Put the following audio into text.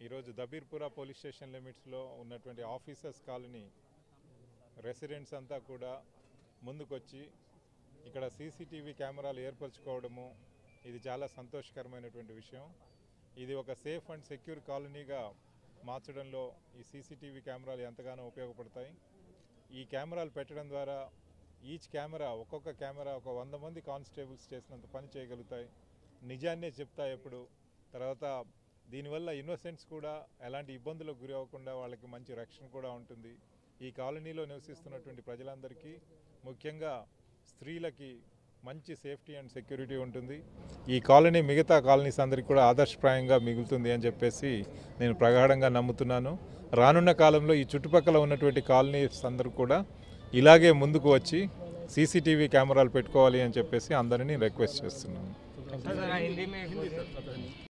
ఈరోజు Dabirpura police station లిమిట్స్లో ఉన్నటువంటి ఆఫీసర్స్ కాలనీ రెసిడెంట్స్ అంతా కూడా ముందుకొచ్చి ఇక్కడ సీసీటీవీ కెమెరాలు ఏర్పరచుకోవడము ఇది చాలా సంతోషకరమైనటువంటి విషయం ఇది ఒక సేఫ్ అండ్ సెక్యూర్ కాలనీగా మార్చడంలో ఈ సీసీటీవీ కెమెరాలు ఎంతగానో ఉపయోగపడతాయి ఈ కెమెరాలు పెట్టడం ద్వారా ఈచ్ కెమెరా ఒక్కొక్క కెమెరా ఒక వంద మంది కానిస్టేబుల్స్ చేసినంత పని చేయగలుగుతాయి నిజాన్నే చెప్తాయి ఎప్పుడు తర్వాత దీనివల్ల ఇన్నోసెంట్స్ కూడా ఎలాంటి ఇబ్బందులకు గురి అవ్వకుండా వాళ్ళకి మంచి రక్షణ కూడా ఉంటుంది ఈ కాలనీలో నివసిస్తున్నటువంటి ప్రజలందరికీ ముఖ్యంగా స్త్రీలకి మంచి సేఫ్టీ అండ్ సెక్యూరిటీ ఉంటుంది ఈ కాలనీ మిగతా కాలనీస్ అందరికీ కూడా ఆదర్శప్రాయంగా మిగులుతుంది అని చెప్పేసి నేను ప్రగాఢంగా నమ్ముతున్నాను రానున్న కాలంలో ఈ చుట్టుపక్కల ఉన్నటువంటి కాలనీస్ అందరూ కూడా ఇలాగే ముందుకు వచ్చి సీసీటీవీ కెమెరాలు పెట్టుకోవాలి అని చెప్పేసి అందరినీ రిక్వెస్ట్ చేస్తున్నాను हिंदी में